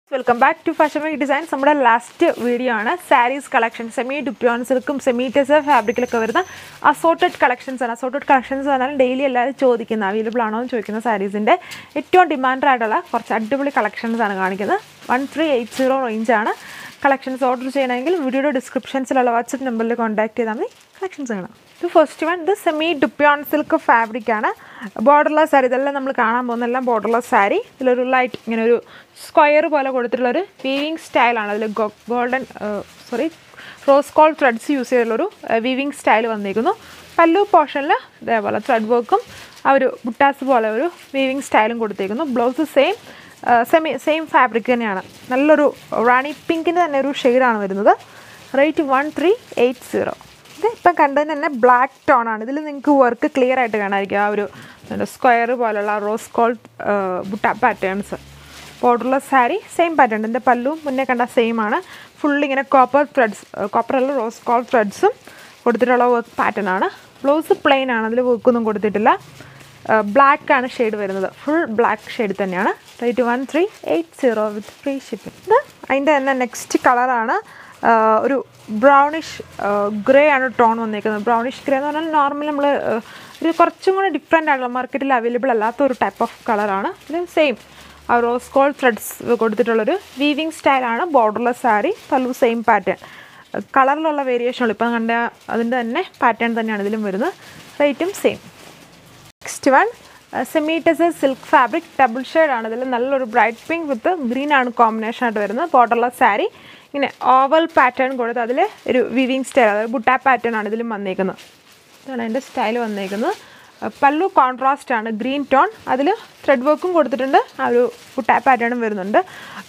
welcome back to fashion make designs നമ്മുടെ last video ആണ് saris collection semi dupion സിൽക്കും semi tussar ഫാബ്രിക്കിലൊക്കെ വരുന്ന അസോർട്ടഡ് കളക്ഷൻസ് ആണ് അസോർട്ടഡ് കളക്ഷൻസ് പറഞ്ഞാൽ ഡെയിലി എല്ലാവരും ചോദിക്കുന്ന അവൈലബിൾ ആണോ എന്ന് ചോദിക്കുന്ന സാരീസിൻ്റെ ഏറ്റവും ഡിമാൻഡ് ആയിട്ടുള്ള കുറച്ച് അടിപൊളി കളക്ഷൻസ് ആണ് കാണിക്കുന്നത് വൺ ത്രീ എയ്റ്റ് സീറോ റേഞ്ചാണ് കളക്ഷൻസ് ഓർഡർ ചെയ്യണമെങ്കിൽ വീഡിയോയുടെ ഡിസ്ക്രിപ്ഷൻസിലുള്ള വാട്സപ്പ് നമ്പറിൽ കോൺടാക്ട് ചെയ്താൽ മതി കളക്ഷൻസ് കാണാം ഇത് ഫസ്റ്റ് വൺ ഇത് സെമി ഡുപ്യോൺ സിൽക്ക് ഫാബ്രിക് ആണ് ബോർഡർലെസ് സാരി ഇതെല്ലാം നമ്മൾ കാണാൻ പോകുന്ന എല്ലാം ബോർഡർലെസ് സാരി ഇതിലൊരു ലൈറ്റ് ഇങ്ങനെ ഒരു സ്ക്വയർ പോലെ കൊടുത്തിട്ടുള്ളൊരു വീവിങ് സ്റ്റൈലാണ് അതിൽ golden sorry rose gold threads use ചെയ്തിട്ടുള്ളൊരു വീവിങ് സ്റ്റൈൽ വന്നിരിക്കുന്നു പല്ലു പോർഷനിൽ ഇതേപോലെ ത്രെഡ് വർക്കും ആ ഒരു ബുട്ടാസ് പോലെ ഒരു വീവിങ് സ്റ്റൈലും കൊടുത്തേക്കുന്നു blouse same semi same fabric തന്നെയാണ് നല്ലൊരു റാണി പിങ്കിൻ്റെ തന്നെ ഒരു ഷെയ്ഡാണ് വരുന്നത് rate one three eight zero ഇത് ഇപ്പം കണ്ടതിന് തന്നെ ബ്ലാക്ക് ടോൺ ആണ് ഇതിൽ നിങ്ങൾക്ക് വർക്ക് ക്ലിയർ ആയിട്ട് കാണാമായിരിക്കും ആ ഒരു സ്ക്വയർ പോലുള്ള റോസ് കോൾഡ് ബുട്ട പാറ്റേൺസ് ബോർഡറുള്ള സാരി സെയിം പാറ്റേൺ ഇതിൻ്റെ പല്ലും മുന്നേ കണ്ട സെയിം ആണ് ഫുൾ ഇങ്ങനെ കോപ്പർ ത്രെഡ്സ് കോപ്പർ അല്ല റോസ് കോൾ ത്രെഡ്സും കൊടുത്തിട്ടുള്ള വർക്ക് പാറ്റേൺ ആണ് ബ്ലൗസ് പ്ലെയിൻ ആണ് അതിൽ വർക്കൊന്നും കൊടുത്തിട്ടില്ല ബ്ലാക്ക് ആണ് ഷെയ്ഡ് വരുന്നത് ഫുൾ ബ്ലാക്ക് ഷെയ്ഡ് തന്നെയാണ് rate one three eight zero with free shipping ഇത് അതിൻ്റെ തന്നെ നെക്സ്റ്റ് കളറാണ് ഒരു ബ്രൗണിഷ് ഗ്രേ ആണ് ടോൺ വന്നേക്കുന്നത് ബ്രൗണിഷ് ഗ്രേ എന്ന് പറഞ്ഞാൽ നോർമൽ നമ്മൾ ഇത് കുറച്ചും കൂടെ ഡിഫറെൻ്റ് ആണല്ലോ മാർക്കറ്റിൽ അവൈലബിൾ അല്ലാത്ത ഒരു ടൈപ്പ് ഓഫ് കളറാണ് ഇത് സെയിം ആ റോസ് കോൾ ത്രെഡ്സ് കൊടുത്തിട്ടുള്ളൊരു വീവിങ് സ്റ്റൈലാണ് borderless sari pallu same pattern കളറിലുള്ള വേരിയേഷനുള്ളൂ ഇപ്പം കണ്ട അതിൻ്റെ തന്നെ പാറ്റേൺ തന്നെയാണ് ഇതിലും വരുന്നത് റേറ്റും same next one semi tussar silk fabric double ആണ് ഇതിൽ നല്ലൊരു ബ്രൈറ്റ് പിങ്ക് വിത്ത് ഗ്രീൻ ആണ് കോമ്പിനേഷൻ ആയിട്ട് വരുന്നത് ബോർഡർലെസ് സാരി ഇങ്ങനെ ഓവൽ പാറ്റേൺ കൊടുത്ത് അതിൽ ഒരു വിവിങ് സ്റ്റൈൽ അതായത് ബുട്ടാ പാറ്റേൺ ആണ് ഇതിലും വന്നേക്കുന്നത് ഇതാണ് അതിൻ്റെ സ്റ്റൈൽ വന്നേക്കുന്നത് പല്ലു കോൺട്രാസ്റ്റ് ആണ് ഗ്രീൻ ടോൺ അതിൽ ത്രെഡ് വർക്കും കൊടുത്തിട്ടുണ്ട് ആ ഒരു ബുട്ടാ പാറ്റേണും വരുന്നുണ്ട്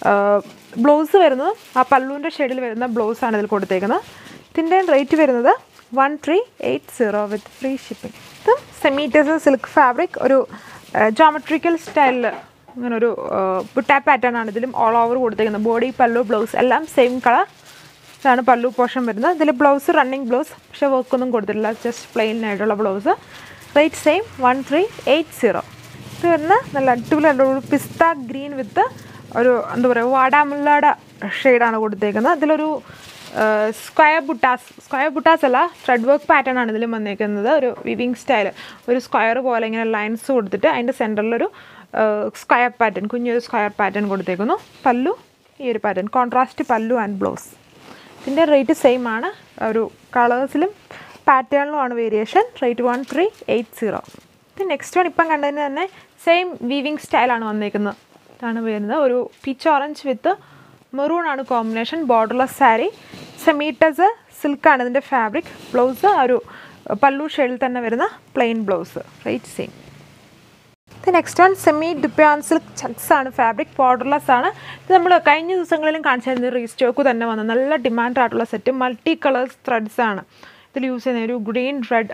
ബ്ലൗസ് വരുന്നത് ആ പല്ലുവിൻ്റെ ഷെയ്ഡിൽ വരുന്ന ബ്ലൗസാണ് ഇതിൽ കൊടുത്തേക്കുന്നത് ഇതിൻ്റെ റേറ്റ് വരുന്നത് one three eight zero with free shipping ഇത് സെമി ടെസർ സിൽക്ക് ഫാബ്രിക് ഒരു ജോമെട്രിക്കൽ സ്റ്റൈലിൽ അങ്ങനെ ഒരു ബുട്ടാ പാറ്റേൺ ആണ് ഇതിലും ഓൾ ഓവർ കൊടുത്തേക്കുന്നത് ബോഡി പല്ലു ബ്ലൗസ് എല്ലാം സെയിം കളർ ഇതാണ് പല്ലു പോർഷൻ വരുന്നത് ഇതിൽ ബ്ലൗസ് റണ്ണിങ് ബ്ലൗസ് പക്ഷേ വർക്കൊന്നും കൊടുത്തിട്ടില്ല ജസ്റ്റ് പ്ലെയിൻ ആയിട്ടുള്ള blouse rate same one three eight zero ഇത് വരുന്ന നല്ല അടിപൊളിയായിട്ടുള്ള ഒരു പിസ്ത ഗ്രീൻ വിത്ത് ഒരു എന്താ പറയുക വാടാമുള്ളയുടെ ഷെയ്ഡാണ് കൊടുത്തേക്കുന്നത് അതിലൊരു സ്ക്വയർ ബുട്ടാസ് സ്ക്വയർ ബുട്ടാസ് അല്ല ത്രെഡ് വർക്ക് പാറ്റേൺ ആണ് ഇതിലും വന്നേക്കുന്നത് ഒരു വിവിങ് സ്റ്റൈൽ ഒരു സ്ക്വയർ പോലെ ഇങ്ങനെ ലൈൻസ് കൊടുത്തിട്ട് അതിൻ്റെ സെൻറ്ററിലൊരു സ്ക്വയർ പാറ്റേൺ കുഞ്ഞൊരു സ്ക്വയർ പാറ്റേൺ കൊടുത്തേക്കുന്നു പല്ലു ഈ ഒരു pattern contrast pallu and blouse ഇതിൻ്റെ റേറ്റ് സെയിം ആണ് ഒരു കളേഴ്സിലും പാറ്റേണിലുമാണ് variation rate one three eight zero പിന്നെ നെക്സ്റ്റ് വൺ ഇപ്പം കണ്ടതിന് തന്നെ സെയിം വീവിങ് സ്റ്റൈലാണ് വന്നേക്കുന്നത് ഇതാണ് വരുന്നത് ഒരു പീച്ച് ഓറഞ്ച് വിത്ത് മെറൂൺ ആണ് കോമ്പിനേഷൻ ബോർഡർലെസ് സാരി സെമീറ്റസ് സിൽക്കാണ് ഇതിൻ്റെ ഫാബ്രിക് ബ്ലൗസ് ഒരു പല്ലു ഷെയ്ഡിൽ തന്നെ വരുന്ന പ്ലെയിൻ ബ്ലൗസ് റേറ്റ് സെയിം ഇത് next one semi dupion silk checks ആണ് ഫാബ്രിക് ബോർഡർലെസ് ആണ് ഇത് നമ്മൾ കഴിഞ്ഞ ദിവസങ്ങളിലും കാണിച്ചിരുന്നത് റീസ്റ്റോക്ക് തന്നെ വന്ന നല്ല ഡിമാൻഡ് ആയിട്ടുള്ള സെറ്റ് മൾട്ടി കളേഴ്സ് ത്രെഡ്സ് ആണ് ഇതിൽ യൂസ് ചെയ്യുന്ന ഒരു green red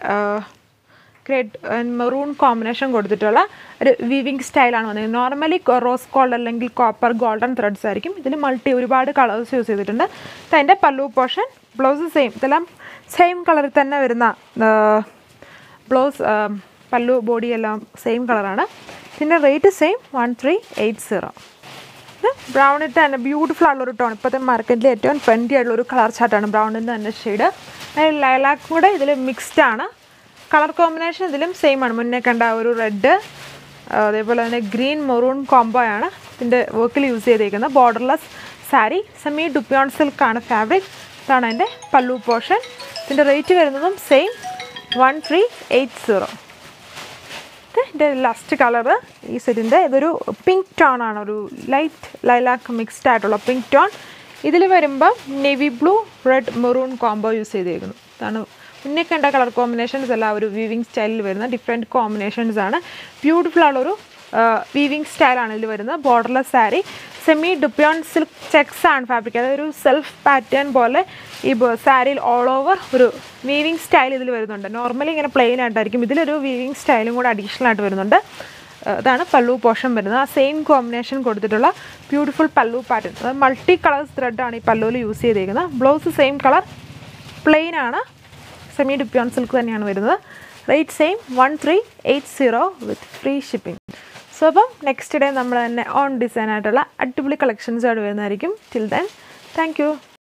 grade maroon combination കൊടുത്തിട്ടുള്ള ഒരു വീവിങ് സ്റ്റൈലാണ് വന്നത് നോർമലി റോസ് ഗോൾഡ് അല്ലെങ്കിൽ കോപ്പർ ഗോൾഡൻ ത്രെഡ്സ് ആയിരിക്കും ഇതിൽ മൾട്ടി ഒരുപാട് കളേഴ്സ് യൂസ് ചെയ്തിട്ടുണ്ട് ഇത് അതിൻ്റെ പല്ലു പോർഷൻ ബ്ലൗസ് സെയിം ഇതെല്ലാം സെയിം കളറിൽ തന്നെ വരുന്ന ബ്ലൗസ് പല്ലു ബോഡി എല്ലാം സെയിം കളറാണ് ഇതിൻ്റെ rate same one three eight zero ഇത് ബ്രൗണിൻ്റെ തന്നെ ബ്യൂട്ടിഫുൾ ആയിട്ടുള്ളൊരു ടോൺ ഇപ്പോഴത്തെ മാർക്കറ്റിൽ ഏറ്റവും ട്രെൻഡി ആയിട്ടുള്ള ഒരു കളർ ചാർട്ടാണ് ബ്രൗണിൻ്റെ തന്നെ ഷെയ്ഡ് ലൈലാക്കും കൂടെ ഇതിൽ മിക്സ്ഡ് ആണ് കളർ കോമ്പിനേഷൻ ഇതിലും സെയിം ആണ് മുന്നേ കണ്ട ഒരു റെഡ് അതേപോലെ തന്നെ ഗ്രീൻ മെറൂൺ കോംബോ ആണ് ഇതിൻ്റെ വർക്കിൽ യൂസ് ചെയ്തേക്കുന്നത് ബോർഡർലെസ് സാരി സെമി ഡുപ്യോൺ സിൽക്കാണ് ഫാബ്രിക് ഇതാണ് അതിൻ്റെ പല്ലു പോർഷൻ ഇതിൻ്റെ റേറ്റ് വരുന്നതും same one three eight zero ഇതിൻ്റെ ലാസ്റ്റ് കളറ് ഈ സെറ്റിൻ്റെ ഇതൊരു പിങ്ക് ടോൺ ആണ് ഒരു ലൈറ്റ് ലൈലാക്ക് മിക്സ്ഡ് ആയിട്ടുള്ള പിങ്ക് ടോൺ ഇതിൽ വരുമ്പോൾ navy blue red maroon combo use ചെയ്തേക്കുന്നു ഇതാണ് മുന്നേ കണ്ട കളർ കോമ്പിനേഷൻസ് അല്ല ഒരു വീവിങ് സ്റ്റൈലിൽ വരുന്ന ഡിഫറെൻറ്റ് കോമ്പിനേഷൻസ് ആണ് ബ്യൂട്ടിഫുൾ ആളൊരു വീവിങ് സ്റ്റൈലാണ് ഇതിൽ വരുന്നത് borderless sari semi dupion silk checks ആണ് ഫാബ്രിക് അതായത് ഒരു സെൽഫ് പാറ്റേൺ പോലെ ഈ സാരിയിൽ ഓൾ ഓവർ ഒരു വീവിങ് സ്റ്റൈൽ ഇതിൽ വരുന്നുണ്ട് നോർമലി ഇങ്ങനെ പ്ലെയിൻ ആയിട്ടായിരിക്കും ഇതിലൊരു വീവിങ് സ്റ്റൈലും കൂടെ അഡീഷണൽ ആയിട്ട് വരുന്നുണ്ട് ഇതാണ് പല്ലു പോർഷൻ വരുന്നത് ആ സെയിം കോമ്പിനേഷൻ കൊടുത്തിട്ടുള്ള ബ്യൂട്ടിഫുൾ പല്ലു പാറ്റേൺ അതായത് മൾട്ടി കളേഴ്സ് ത്രെഡാണ് ഈ പല്ലുവിൽ യൂസ് ചെയ്തേക്കുന്നത് ബ്ലൗസ് സെയിം കളർ പ്ലെയിൻ ആണ് സെമി ഡിപ്യോൺ സിൽക്ക് തന്നെയാണ് വരുന്നത് rate same one three eight zero with free shipping so so അപ്പം നെക്സ്റ്റ് ഡേ നമ്മൾ തന്നെ ഓൺ ഡിസൈൻ ആയിട്ടുള്ള അടിപൊളി കളക്ഷൻസ് ആയിട്ട് വരുന്നതായിരിക്കും ടിൽ ദെൻ താങ്ക് യു